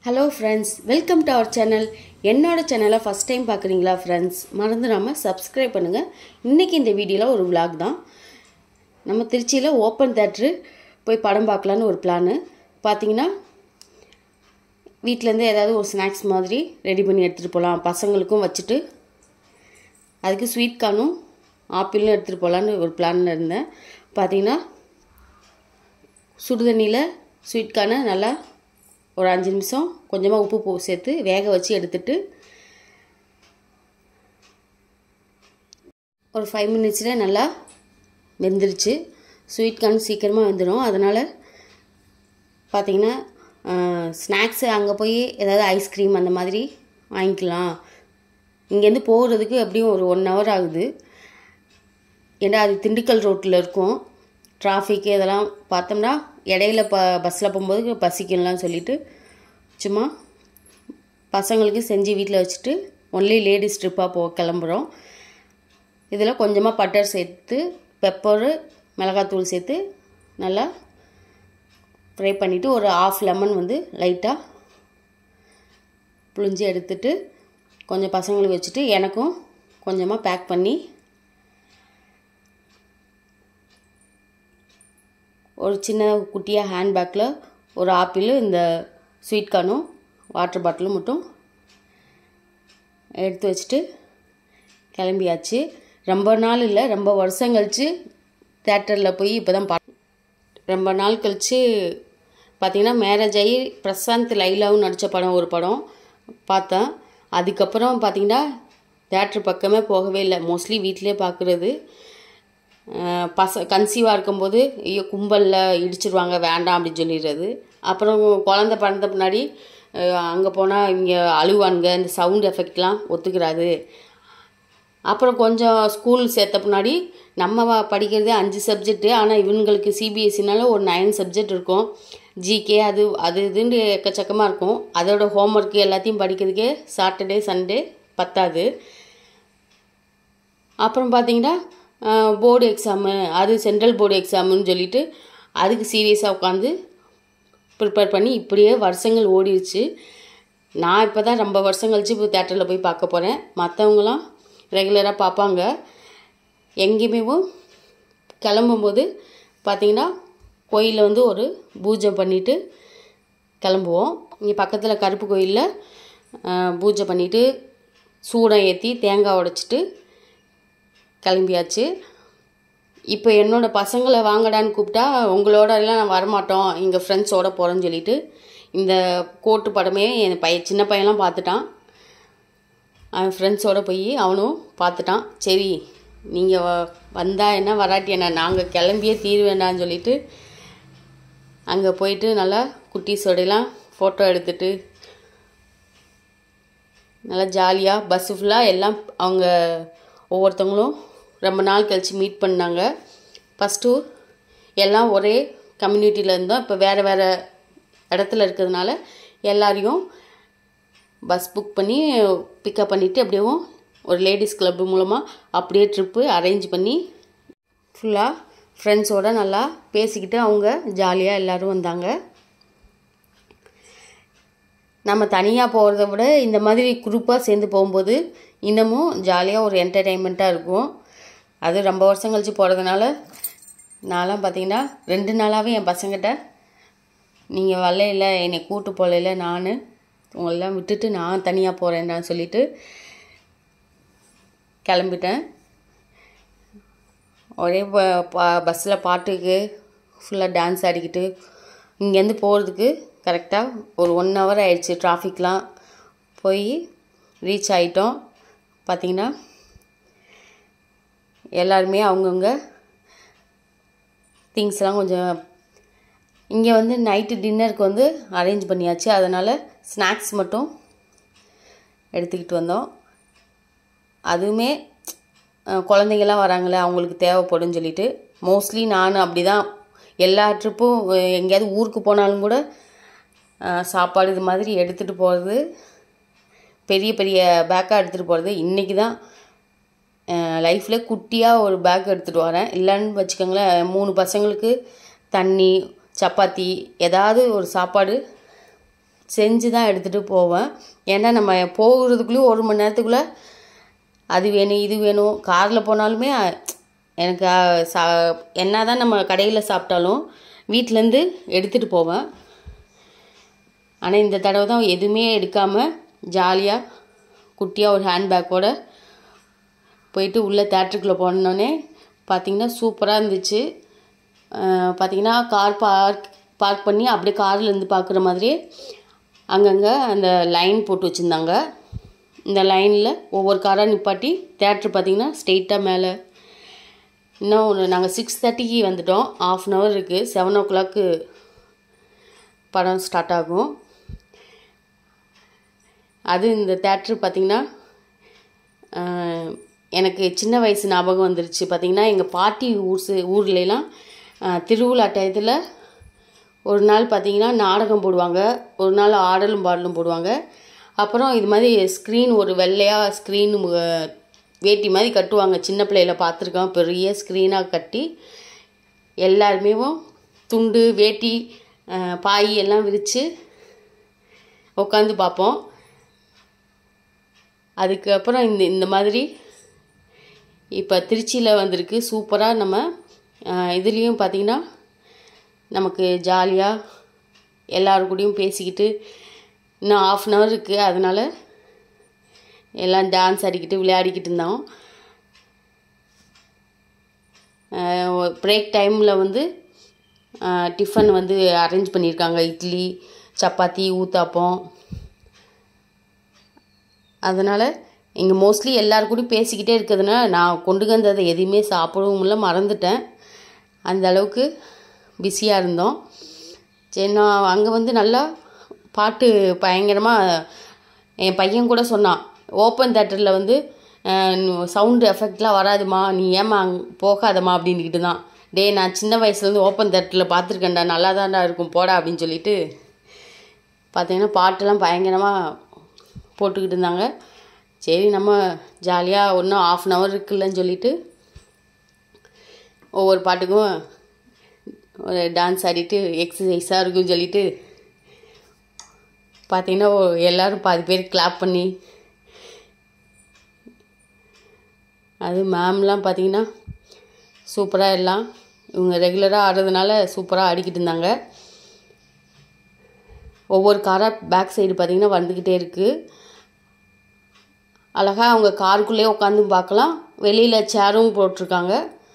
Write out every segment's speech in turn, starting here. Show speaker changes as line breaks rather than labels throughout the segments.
hello friends welcome to our channel என்னோட சேனலை first time பார்க்குறீங்களா ஃப்ரெண்ட்ஸ் மறந்துடாமல் சப்ஸ்கிரைப் பண்ணுங்கள் இன்றைக்கி இந்த வீடியோவில் ஒரு vlog தான் நம்ம திருச்சியில் ஓப்பன் தேட்ரு போய் படம் பார்க்கலான்னு ஒரு பிளானு பார்த்தீங்கன்னா வீட்டிலேருந்து ஏதாவது ஒரு ஸ்நாக்ஸ் மாதிரி ரெடி பண்ணி எடுத்துகிட்டு போகலாம் பசங்களுக்கும் வச்சுட்டு அதுக்கு ஸ்வீட் கார்னும் ஆப்பிளும் எடுத்துகிட்டு போகலான்னு ஒரு பிளானில் இருந்தேன் பார்த்தீங்கன்னா சுடு தண்ணியில் ஸ்வீட் கார்னை நல்லா ஒரு அஞ்சு நிமிஷம் கொஞ்சமாக உப்பு போ சேர்த்து வேக வச்சு எடுத்துட்டு ஒரு ஃபைவ் மினிட்ஸில் நல்லா வெந்துருச்சு ஸ்வீட் கார்ன் சீக்கிரமாக வெந்துடும் அதனால் பார்த்தீங்கன்னா ஸ்நாக்ஸு அங்கே போய் ஏதாவது ஐஸ்கிரீம் அந்த மாதிரி வாங்கிக்கலாம் இங்கேருந்து போகிறதுக்கு எப்படியும் ஒரு ஒன் ஹவர் ஆகுது ஏன்னா அது திண்டுக்கல் ரோட்டில் இருக்கும் டிராஃபிக்கு இதெல்லாம் பார்த்தோம்னா இடையில ப பஸ்ஸில் போகும்போது பசிக்கலாம்னு சொல்லிட்டு சும்மா பசங்களுக்கு செஞ்சு வீட்டில் வச்சுட்டு ஒன்லி லேடிஸ் ட்ரிப்பாக போ கிளம்புறோம் இதில் கொஞ்சமாக பட்டர் சேர்த்து பெப்பரு மிளகாத்தூள் சேர்த்து நல்லா ஃப்ரை பண்ணிவிட்டு ஒரு ஆஃப் லெமன் வந்து லைட்டாக புழிஞ்சு எடுத்துட்டு கொஞ்சம் பசங்களுக்கு வச்சுட்டு எனக்கும் கொஞ்சமாக பேக் பண்ணி ஒரு சின்ன குட்டியாக ஹேண்ட்பேக்கில் ஒரு ஆப்பிள் இந்த ஸ்வீட் கார்னும் வாட்டர் பாட்டிலும் மட்டும் எடுத்து வச்சுட்டு கிளம்பியாச்சு ரொம்ப நாள் இல்லை ரொம்ப வருஷம் கழித்து தேட்டரில் போய் இப்போ தான் பா ரொம்ப நாள் கழித்து பார்த்திங்கன்னா மேரேஜ் ஆகி பிரசாந்த் லைலாவும் நடித்த படம் ஒரு படம் பார்த்தேன் அதுக்கப்புறம் பார்த்திங்கன்னா தேட்ரு பக்கமே போகவே இல்லை மோஸ்ட்லி வீட்டிலே பார்க்குறது பச கன்சீவாக இருக்கும்போது ஐயோ கும்பலில் இடிச்சிருவாங்க வேண்டாம் அப்படின்னு சொல்லிடுறது அப்புறம் குழந்த பிறந்த பின்னாடி அங்கே போனால் இங்கே அழுவானுங்க இந்த சவுண்ட் எஃபெக்ட்லாம் ஒத்துக்கிறாது அப்புறம் கொஞ்சம் ஸ்கூல் சேர்த்த பின்னாடி நம்ம படிக்கிறதே அஞ்சு சப்ஜெக்ட்டு ஆனால் இவங்களுக்கு சிபிஎஸ்சினால ஒரு நைன் சப்ஜெக்ட் இருக்கும் ஜிகே அது அது இதுன்னு எக்கச்சக்கமாக இருக்கும் அதோட ஹோம்ஒர்க்கு எல்லாத்தையும் படிக்கிறதுக்கே சாட்டர்டே சண்டே பத்தாது அப்புறம் பார்த்தீங்கன்னா போர்டு எக்ஸாமு அது சென்ட்ரல் போர்டு எக்ஸாமுன்னு சொல்லிட்டு அதுக்கு சீரியஸாக உட்காந்து ப்ரிப்பேர் பண்ணி இப்படியே வருஷங்கள் ஓடிடுச்சு நான் இப்போ தான் ரொம்ப வருஷம் கழிச்சு இப்போ தேட்டரில் போய் பார்க்க போகிறேன் மற்றவங்களாம் ரெகுலராக பார்ப்பாங்க எங்கேயுமே கிளம்பும்போது பார்த்திங்கன்னா கோயிலில் வந்து ஒரு பூஜை பண்ணிவிட்டு கிளம்புவோம் இங்கே பக்கத்தில் கருப்பு கோயிலில் பூஜை பண்ணிவிட்டு சூடம் ஏற்றி தேங்காய் உடைச்சிட்டு கிளம்பியாச்சு இப்போ என்னோடய பசங்களை வாங்கடான்னு கூப்பிட்டா உங்களோட எல்லாம் நான் வரமாட்டோம் எங்கள் ஃப்ரெண்ட்ஸோட போகிறேன்னு சொல்லிட்டு இந்த கோட்டு படமே என் பையன் சின்ன பையன்லாம் பார்த்துட்டான் அவன் ஃப்ரெண்ட்ஸோடு போய் அவனும் பார்த்துட்டான் சரி நீங்கள் வ வந்தால் என்ன வராட்டி என்ன நாங்கள் கிளம்பியே தீர்வேண்டான்னு சொல்லிட்டு அங்கே போயிட்டு நல்லா குட்டீஸோடையெல்லாம் ஃபோட்டோ எடுத்துட்டு நல்லா ஜாலியாக பஸ்ஸு ஃபுல்லாக எல்லாம் அவங்க ஒவ்வொருத்தவங்களும் ரொம்ப நாள் கழித்து மீட் பண்ணாங்க ஃபஸ்ட்டு எல்லாம் ஒரே கம்யூனிட்டியில் இருந்தோம் இப்போ வேறு வேறு இடத்துல இருக்கிறதுனால எல்லாரையும் பஸ் புக் பண்ணி பிக்கப் பண்ணிவிட்டு அப்படியேவும் ஒரு லேடிஸ் கிளப்பு மூலமாக அப்படியே ட்ரிப்பு அரேஞ்ச் பண்ணி ஃபுல்லாக ஃப்ரெண்ட்ஸோடு நல்லா பேசிக்கிட்டு அவங்க ஜாலியாக எல்லோரும் வந்தாங்க நம்ம தனியாக போகிறத விட இந்த மாதிரி குரூப்பாக சேர்ந்து போகும்போது இன்னமும் ஜாலியாக ஒரு என்டர்டெயின்மெண்ட்டாக இருக்கும் அது ரொம்ப வருஷம் கழித்து போகிறதுனால நான்லாம் பார்த்தீங்கன்னா ரெண்டு நாளாகவே என் பசங்கிட்ட நீங்கள் வரல என்னை கூட்டு போகல நான் உங்களெல்லாம் விட்டுட்டு நான் தனியாக போகிறேன்டான்னு சொல்லிட்டு கிளம்பிட்டேன் ஒரே பஸ்ஸில் பாட்டுக்கு ஃபுல்லாக டான்ஸ் ஆடிக்கிட்டு இங்கேருந்து போகிறதுக்கு கரெக்டாக ஒரு ஒன் ஹவர் ஆயிடுச்சு டிராஃபிக்லாம் போய் ரீச் ஆகிட்டோம் பார்த்திங்கன்னா எல்லாருமே அவங்கவுங்க திங்ஸ்லாம் கொஞ்சம் இங்கே வந்து நைட்டு டின்னருக்கு வந்து அரேஞ்ச் பண்ணியாச்சு அதனால் ஸ்நாக்ஸ் மட்டும் எடுத்துக்கிட்டு வந்தோம் அதுவுமே குழந்தைங்கள்லாம் வராங்களே அவங்களுக்கு தேவைப்படும்னு சொல்லிட்டு மோஸ்ட்லி நான் அப்படி தான் எல்லா ட்ரிப்பும் எங்கேயாவது ஊருக்கு போனாலும் கூட சாப்பாடு இது மாதிரி எடுத்துகிட்டு போகிறது பெரிய பெரிய பேக்காக எடுத்துகிட்டு போகிறது இன்றைக்கி தான் லைஃப்பில் குட்டியாக ஒரு பேக் எடுத்துகிட்டு வரேன் இல்லைன்னு வச்சுக்கோங்களேன் மூணு பசங்களுக்கு தண்ணி சப்பாத்தி ஏதாவது ஒரு சாப்பாடு செஞ்சு தான் எடுத்துகிட்டு போவேன் ஏன்னா நம்ம போகிறதுக்குள்ளேயும் ஒரு மணி நேரத்துக்குள்ளே அது வேணும் இது வேணும் காரில் போனாலுமே எனக்கு அஹ், சா என்ன தான் நம்ம கடையில் சாப்பிட்டாலும் வீட்டிலேருந்து எடுத்துகிட்டு போவேன் ஆனால் இந்த தடவை தான் எதுவுமே எடுக்காமல் ஜாலியாக குட்டியாக ஒரு ஹேண்ட்பேக்கோட போயிட்டு உள்ளே தேட்டருக்குள்ளே போனோடனே பார்த்தீங்கன்னா சூப்பராக இருந்துச்சு அஹ் பார்த்தீங்கன்னா கார் பார்க் பார்க் பண்ணி அப்படியே கார்லேருந்து பார்க்குற மாதிரியே அங்கங்கே அந்த லைன் போட்டு வச்சுருந்தாங்க இந்த லைனில் ஒவ்வொரு காராக நிப்பாட்டி தேட்ரு பார்த்தீங்கன்னா ஸ்ட்ரெயிட்டாக மேலே இன்னும் ஒரு நாங்கள் சிக்ஸ் தேர்ட்டிக்கு வந்துட்டோம் ஆஃப் அன் ஹவர் இருக்குது செவன் ஓ கிளாக்கு படம் ஸ்டார்ட் ஆகும் அது இந்த தேட்ரு பார்த்திங்கன்னா ஆஹ், எனக்கு சின்ன வயசு ஞாபகம் வந்துருச்சு பார்த்திங்கன்னா எங்கள் பாட்டி ஊர் சு- ஊர்லலாம் ஆஹ், திருவிழா டயத்தில் ஒரு நாள் பார்த்திங்கன்னா நாடகம் போடுவாங்க ஒரு நாள் ஆடலும் பாடலும் போடுவாங்க அப்புறம் இது மாதிரி ஸ்க்ரீன் ஒரு வெள்ளையாக ஸ்க்ரீன் வேட்டி மாதிரி கட்டுவாங்க சின்ன பிள்ளையில பார்த்துருக்கோம் பெரிய ஸ்க்ரீனாக கட்டி எல்லாருமே துண்டு வேட்டி ஆஹ், பாய் எல்லாம் விரித்து உட்காந்து பார்ப்போம் அதுக்கப்புறம் இந்த இந்த மாதிரி இப்போ திருச்சியில் வந்திருக்கு சூப்பராக நம்ம இதுலேயும் பார்த்திங்கன்னா நமக்கு ஜாலியாக எல்லாரு கூடயும் பேசிக்கிட்டு இன்னும் ஆஃப் அன் ஹவர் இருக்குது அதனால் எல்லாம் டான்ஸ் ஆடிக்கிட்டு விளையாடிக்கிட்டு இருந்தோம் பிரேக் டைமில் வந்து டிஃபன் வந்து அரேஞ்ச் பண்ணியிருக்காங்க இட்லி சப்பாத்தி ஊத்தாப்பம் அதனால் இங்கே மோஸ்ட்லி எல்லார் கூடயும் பேசிக்கிட்டே இருக்கிறதுனால நான் கொண்டு வந்ததை எதையுமே சாப்பிடவும் இல்லை மறந்துட்டேன் அந்த அளவுக்கு பிஸியாக இருந்தோம் சரி நான் அங்கே வந்து நல்லா பாட்டு பயங்கரமாக என் பையன் கூட சொன்னான் ஓப்பன் தேட்டரில் வந்து சவுண்டு எஃபெக்ட்லாம் வராதுமா நீ ஏமா அங்க போகாதம்மா அப்படின்னுக்கிட்டு தான் டேய் நான் சின்ன வயசுலேருந்து ஓப்பன் தேட்டரில் பார்த்துருக்கேன்டா நல்லா தான்டா இருக்கும் போடா அப்படின்னு சொல்லிட்டு பார்த்தீங்கன்னா பாட்டெல்லாம் பயங்கரமாக போட்டுக்கிட்டு இருந்தாங்க சரி நம்ம ஜாலியாக ஒன்றும் ஆஃப் அன் ஹவர் இருக்குல்லன்னு சொல்லிட்டு ஒவ்வொரு பாட்டுக்கும் ஒரு டான்ஸ் ஆடிட்டு எக்ஸசைஸாக இருக்குன்னு சொல்லிட்டு பார்த்தீங்கன்னா ஒ- எல்லாரும் பாதி பேர் கிளாப் பண்ணி அது மேம்லாம் பார்த்தீங்கன்னா சூப்பராக எல்லாம் இவங்க ரெகுலராக ஆடுறதுனால சூப்பராக ஆடிக்கிட்டு இருந்தாங்க ஒவ்வொரு காராக பேக் சைடு பார்த்தீங்கன்னா வந்துக்கிட்டே இருக்குது அழகாக அவங்க காருக்குள்ளேயே உட்காந்து பார்க்கலாம் வெளியில் சேரும் போட்டிருக்காங்க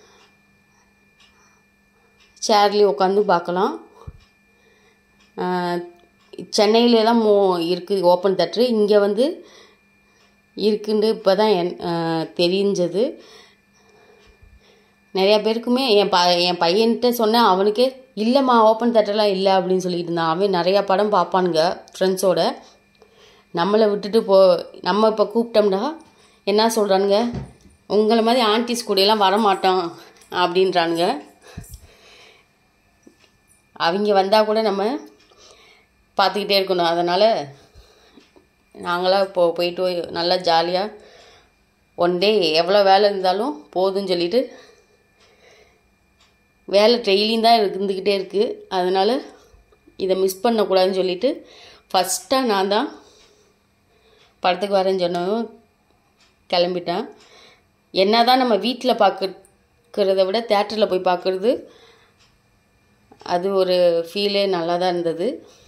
சேர்லேயே உட்காந்து பார்க்கலாம் சென்னையிலலாம் மோ இருக்குது ஓப்பன் தேட்ரு இங்கே வந்து இருக்குன்னு இப்போ தான் என் ஆஹ் தெரிஞ்சது நிறையா பேருக்குமே என் ப என் பையன்கிட்ட சொன்னேன் அவனுக்கே இல்லைம்மா ஓப்பன் தேட்டர்லாம் இல்லை அப்படின்னு சொல்லிட்டு இருந்தான் அவன் நிறையா படம் பார்ப்பானுங்க ஃப்ரெண்ட்ஸோட நம்மளை விட்டுட்டு போ நம்ம இப்போ கூப்பிட்டோம்னா என்ன சொல்கிறானுங்க உங்களை மாதிரி ஆன்டிஸ் கூடயெல்லாம் வரமாட்டோம் அப்படின்றானுங்க அவங்க வந்தால் கூட நம்ம பார்த்துக்கிட்டே இருக்கணும் அதனால் நாங்களாம் இப்போ போயிட்டு நல்லா ஜாலியாக ஒன் டே எவ்வளோ வேலை இருந்தாலும் போதும்னு சொல்லிட்டு வேலை டெய்லியும் தான் இருந்துக்கிட்டே இருக்குது அதனால் இதை மிஸ் பண்ணக்கூடாதுன்னு சொல்லிட்டு ஃபஸ்ட்டாக நான் தான் படத்துக்கு வரேன்னு சொன்னதும் கிளம்பிட்டேன் என்ன தான் நம்ம வீட்டில் பார்க்கறத விட தேட்டரில் போய் பார்க்குறது அது ஒரு ஃபீலே நல்லா தான் இருந்தது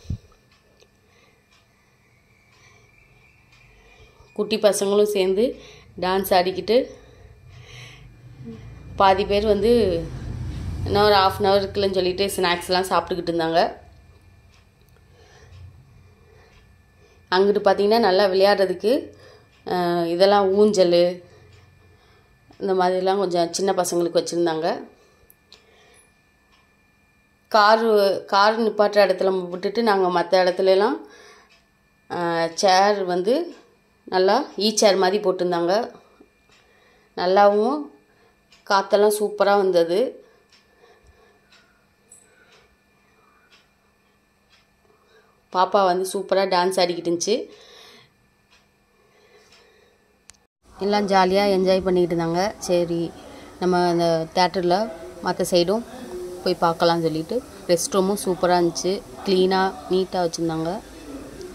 குட்டி பசங்களும் சேர்ந்து டான்ஸ் ஆடிக்கிட்டு பாதி பேர் வந்து இன்னும் ஒரு ஆஃப் அன் ஹவர் இருக்குல்லன்னு சொல்லிட்டு ஸ்நாக்ஸ்லாம் சாப்பிட்டுக்கிட்டு இருந்தாங்க அங்கிட்டு பார்த்தீங்கன்னா நல்லா விளையாடுறதுக்கு அஹ், இதெல்லாம் ஊஞ்சல் இந்த மாதிரிலாம் கொஞ்சம் சின்ன பசங்களுக்கு வச்சுருந்தாங்க காரு கார் நிப்பாட்டுற இடத்துல விட்டுட்டு நாங்கள் மற்ற இடத்துலலாம் சேர் வந்து நல்லா ஈ சேர் மாதிரி போட்டிருந்தாங்க நல்லாவும் காற்றெல்லாம் சூப்பராக வந்தது பாப்பா வந்து சூப்பராக டான்ஸ் ஆடிக்கிட்டு இருந்துச்சு எல்லாம் ஜாலியாக என்ஜாய் பண்ணிக்கிட்டு இருந்தாங்க சரி நம்ம அந்த தேட்டரில் மற்ற சைடும் போய் பார்க்கலாம்னு சொல்லிட்டு ரெஸ்ட் ரூமும் சூப்பராக இருந்துச்சு க்ளீனாக நீட்டாக வச்சுருந்தாங்க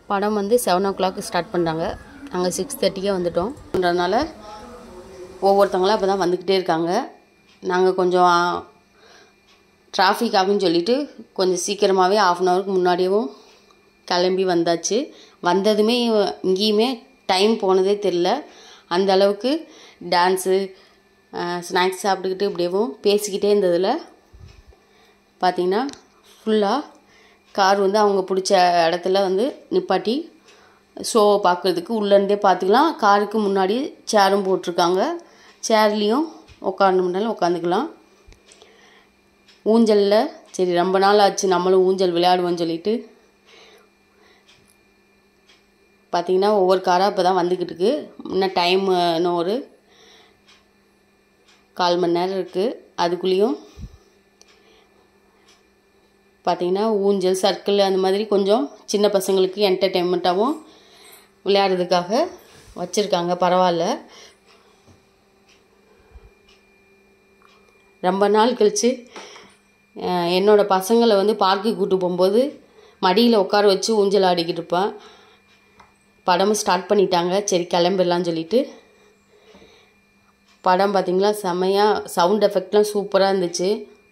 படம் வந்து செவன் ஓ கிளாக் ஸ்டார்ட் பண்ணுறாங்க நாங்கள் சிக்ஸ் தேர்ட்டிக்கே வந்துட்டோம்ன்றதுனால ஒவ்வொருத்தவங்களாம் இப்போ தான் வந்துக்கிட்டே இருக்காங்க நாங்கள் கொஞ்சம் டிராஃபிக் ஆகுன்னு சொல்லிட்டு கொஞ்சம் சீக்கிரமாகவே ஆஃப் அன் ஹவருக்கு முன்னாடியேவும் கிளம்பி வந்தாச்சு வந்ததுமே இங்கேயுமே டைம் போனதே தெரில அந்த அளவுக்கு டான்ஸு ஸ்நாக்ஸ் சாப்பிட்டுக்கிட்டு இப்படியேவும் பேசிக்கிட்டே இருந்ததில் பார்த்திங்கன்னா ஃபுல்லாக கார் வந்து அவங்க பிடிச்ச இடத்துல வந்து நிப்பாட்டி ஷோவை பார்க்குறதுக்கு உள்ளேருந்தே பார்த்துக்கலாம் காருக்கு முன்னாடி சேரும் போட்டிருக்காங்க சேர்லேயும் உட்காரணும்னாலும் உட்காந்துக்கலாம் ஊஞ்சலில் சரி ரொம்ப நாள் ஆச்சு நம்மளும் ஊஞ்சல் விளையாடுவோம்னு சொல்லிட்டு பார்த்தீங்கன்னா ஒவ்வொரு காராக இப்போ தான் வந்துக்கிட்டு இருக்கு இன்னும் டைம் இன்னும் ஒரு கால் மணி நேரம் இருக்குது அதுக்குள்ளேயும் பார்த்தீங்கன்னா ஊஞ்சல் சர்க்கிள் அந்த மாதிரி கொஞ்சம் சின்ன பசங்களுக்கு என்டர்டெயின்மெண்ட்டாகவும் விளையாடுறதுக்காக வச்சுருக்காங்க பரவாயில்ல ரொம்ப நாள் கழித்து என்னோடய பசங்களை வந்து பார்க்குக்கு கூட்டு போகும்போது மடியில் உட்கார வச்சு ஊஞ்சல் ஆடிக்கிட்டு இருப்பேன் படமும் ஸ்டார்ட் பண்ணிட்டாங்க சரி கிளம்பிடலான்னு சொல்லிட்டு படம் பார்த்திங்களா செமையாக சவுண்ட் எஃபெக்ட்லாம் சூப்பராக இருந்துச்சு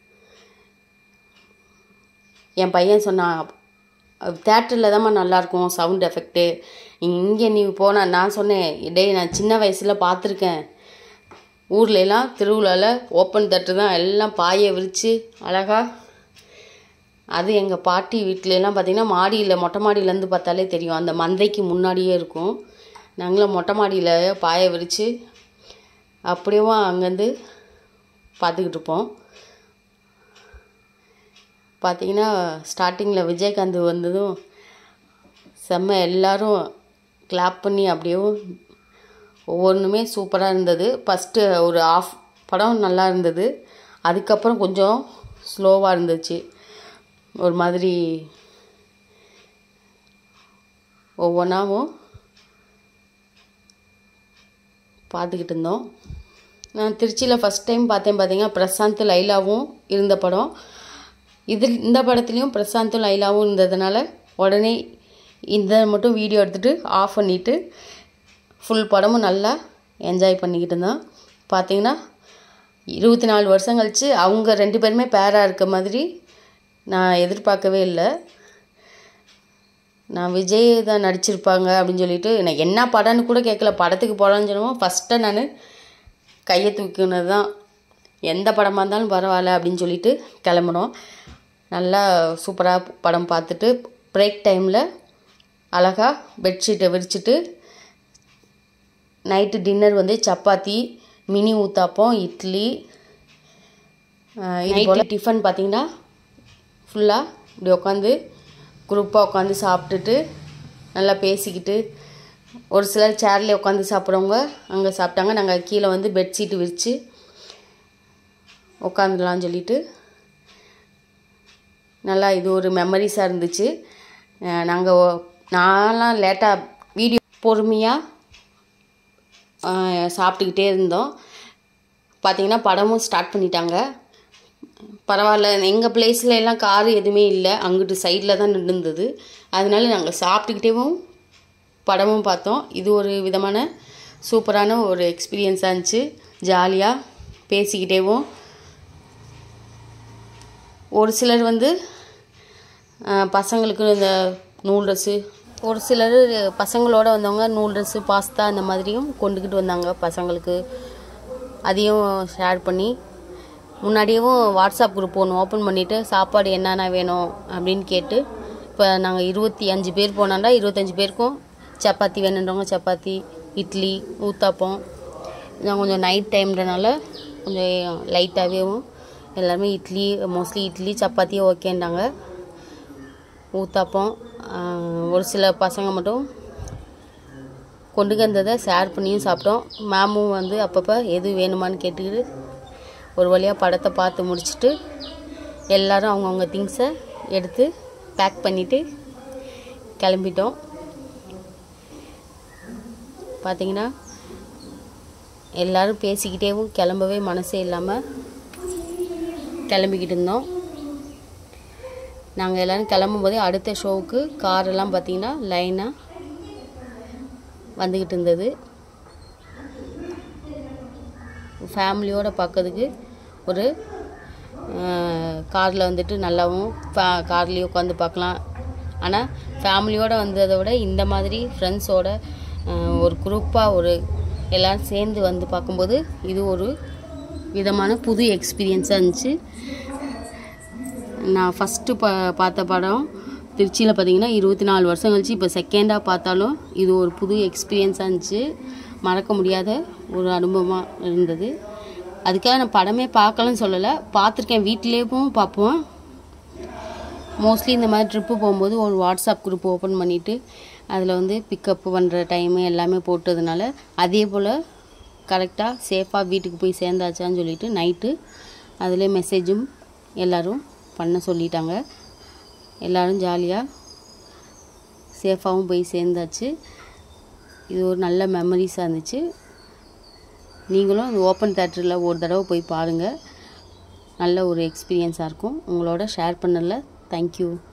என் பையன் சொன்னான் தேட்டரில் தான்மா நல்லாயிருக்கும் சவுண்ட் எஃபெக்ட்டு இங்கே நீ போன நான் சொன்னேன் டேய் நான் சின்ன வயசில் பார்த்துருக்கேன் ஊர்லெலாம் திருவிழாவில் ஓப்பன் தேட்டர் தான் எல்லாம் பாயை விரித்து அழகாக அது எங்கள் பாட்டி வீட்டிலலாம் பார்த்திங்கன்னா மாடியில் மொட்டை மாடியிலேருந்து பார்த்தாலே தெரியும் அந்த மந்தைக்கு முன்னாடியே இருக்கும் நாங்களும் மொட்டை மாடியில் பாயை விரித்து அப்படியேவும் அங்கேருந்து பார்த்துக்கிட்டு இருப்போம் பார்த்தீங்கன்னா ஸ்டார்டிங்கில் விஜயகாந்த் வந்ததும் செம்ம எல்லாரும் கிளாப் பண்ணி அப்படியேவும் ஒவ்வொன்றுமே சூப்பராக இருந்தது ஃபஸ்ட்டு ஒரு ஆஃப் படம் நல்லா இருந்தது அதுக்கப்புறம் கொஞ்சம் ஸ்லோவாக இருந்துச்சு ஒரு மாதிரி ஒவ்வொன்றாவும் பார்த்துக்கிட்டு இருந்தோம் நான் திருச்சியில் ஃபஸ்ட் டைம் பார்த்தேன் பார்த்தீங்கன்னா பிரசாந்த் லைலாவும் இருந்த படம் இது இந்த படத்துலேயும் பிரசாந்தும் லைலாவும் இருந்ததுனால உடனே இந்த மட்டும் வீடியோ எடுத்துகிட்டு ஆஃப் பண்ணிவிட்டு ஃபுல் படமும் நல்லா என்ஜாய் பண்ணிக்கிட்டு இருந்தோம் பார்த்தீங்கன்னா இருபத்தி நாலு வருஷம் கழித்து அவங்க ரெண்டு பேருமே பேராக இருக்க மாதிரி நான் எதிர்பார்க்கவே இல்லை நான் விஜய் தான் நடிச்சிருப்பாங்க அப்படின்னு சொல்லிட்டு நான் என்ன படம்னு கூட கேட்கல படத்துக்கு போகலான்னு சொல்லுவோம் ஃபஸ்ட்டு நான் கையை தூக்கினது தான் எந்த படமாக இருந்தாலும் பரவாயில்ல அப்படின்னு சொல்லிட்டு கிளம்புனோம் நல்லா சூப்பராக படம் பார்த்துட்டு பிரேக் டைமில் அழகாக பெட்ஷீட்டை விரிச்சிட்டு நைட்டு டின்னர் வந்து சப்பாத்தி மினி ஊத்தாப்பம் இட்லி இது போல் டிஃபன் பார்த்திங்கன்னா ஃபுல்லாக இப்படி உட்காந்து குரூப்பாக உட்காந்து சாப்பிட்டுட்டு நல்லா பேசிக்கிட்டு ஒரு சிலர் சேர்லேயே உட்காந்து சாப்பிட்றவங்க அங்கே சாப்பிட்டாங்க நாங்கள் கீழே வந்து பெட்ஷீட்டு விரித்து உட்காந்துடலான்னு சொல்லிட்டு நல்லா இது ஒரு மெமரிஸாக இருந்துச்சு நாங்கள் நான்லாம் லேட்டாக வீடியோ பொறுமையாக சாப்பிட்டுக்கிட்டே இருந்தோம் பார்த்திங்கன்னா படமும் ஸ்டார்ட் பண்ணிட்டாங்க பரவாயில்ல எங்கள் பிளேஸில் எல்லாம் காரு எதுவுமே இல்லை அங்கிட்டு சைடில் தான் நின்றுந்தது அதனால நாங்கள் சாப்பிட்டுக்கிட்டேவும் படமும் பார்த்தோம் இது ஒரு விதமான சூப்பரான ஒரு எக்ஸ்பீரியன்ஸாக இருந்துச்சு ஜாலியாக பேசிக்கிட்டேவும் ஒரு சிலர் வந்து பசங்களுக்கு இந்த நூடுல்ஸு ஒரு சிலர் பசங்களோட வந்தவங்க நூடுல்ஸு பாஸ்தா அந்த மாதிரியும் கொண்டுக்கிட்டு வந்தாங்க பசங்களுக்கு அதையும் ஷேர் பண்ணி முன்னாடியும் வாட்ஸ்அப் குரூப் ஒன்று ஓப்பன் பண்ணிவிட்டு சாப்பாடு என்னென்ன வேணும் அப்படின்னு கேட்டு இப்போ நாங்கள் இருபத்தி அஞ்சு பேர் போனாண்டா இருபத்தஞ்சி பேருக்கும் சப்பாத்தி வேணுன்றவங்க சப்பாத்தி இட்லி ஊத்தாப்பம் நான் கொஞ்சம் நைட் டைம்ன்றனால கொஞ்சம் லைட்டாகவேவும் எல்லாருமே இட்லி மோஸ்ட்லி இட்லி சப்பாத்தி ஓகேன்றாங்க ஊத்தாப்பம் ஒரு சில பசங்க மட்டும் கொண்டு வந்ததை ஷேர் பண்ணியும் சாப்பிட்டோம் மேமும் வந்து அப்பப்போ எது வேணுமான்னு கேட்டுக்கிட்டு ஒரு வழியாக படத்தை பார்த்து முடிச்சுட்டு எல்லோரும் அவங்கவுங்க திங்ஸை எடுத்து பேக் பண்ணிவிட்டு கிளம்பிட்டோம் பார்த்தீங்கன்னா எல்லோரும் பேசிக்கிட்டேவும் கிளம்பவே மனசே இல்லாமல் கிளம்பிக்கிட்டு இருந்தோம் நாங்கள் எல்லோரும் கிளம்பும்போதே அடுத்த ஷோவுக்கு காரெல்லாம் பார்த்தீங்கன்னா லைனாக வந்துக்கிட்டு இருந்தது ஃபேமிலியோடு பார்க்கறதுக்கு ஒரு காரில் வந்துட்டு நல்லாவும் கார்லேயே உட்காந்து பார்க்கலாம் ஆனால் ஃபேமிலியோடு வந்ததை விட இந்த மாதிரி ஃப்ரெண்ட்ஸோட ஒரு குரூப்பாக ஒரு எல்லோரும் சேர்ந்து வந்து பார்க்கும்போது இது ஒரு விதமான புது எக்ஸ்பீரியன்ஸாக இருந்துச்சு நான் ஃபஸ்ட்டு பா பார்த்த படம் திருச்சியில் பார்த்தீங்கன்னா இருபத்தி நாலு வருஷம் கழிச்சு இப்போ செகண்டாக பார்த்தாலும் இது ஒரு புது எக்ஸ்பீரியன்ஸாக இருந்துச்சு மறக்க முடியாத ஒரு அனுபவமாக இருந்தது அதுக்காக நான் படமே பார்க்கலன்னு சொல்லலை பார்த்துருக்கேன் வீட்டிலேயும் பார்ப்போம் மோஸ்ட்லி இந்த மாதிரி ட்ரிப்பு போகும்போது ஒரு வாட்ஸ்அப் குரூப் ஓப்பன் பண்ணிவிட்டு அதில் வந்து பிக்கப் பண்ணுற டைமு எல்லாமே போட்டதுனால அதே போல் கரெக்டாக சேஃபாக வீட்டுக்கு போய் சேர்ந்தாச்சான்னு சொல்லிட்டு நைட்டு அதில் மெசேஜும் எல்லோரும் பண்ண சொல்லிட்டாங்க எல்லோரும் ஜாலியாக சேஃபாகவும் போய் சேர்ந்தாச்சு இது ஒரு நல்ல மெமரிஸாக இருந்துச்சு நீங்களும் அந்த ஓப்பன் தேட்டரில் ஒரு தடவை போய் பாருங்கள் நல்ல ஒரு எக்ஸ்பீரியன்ஸாக இருக்கும் உங்களோட ஷேர் பண்ணல தேங்க்யூ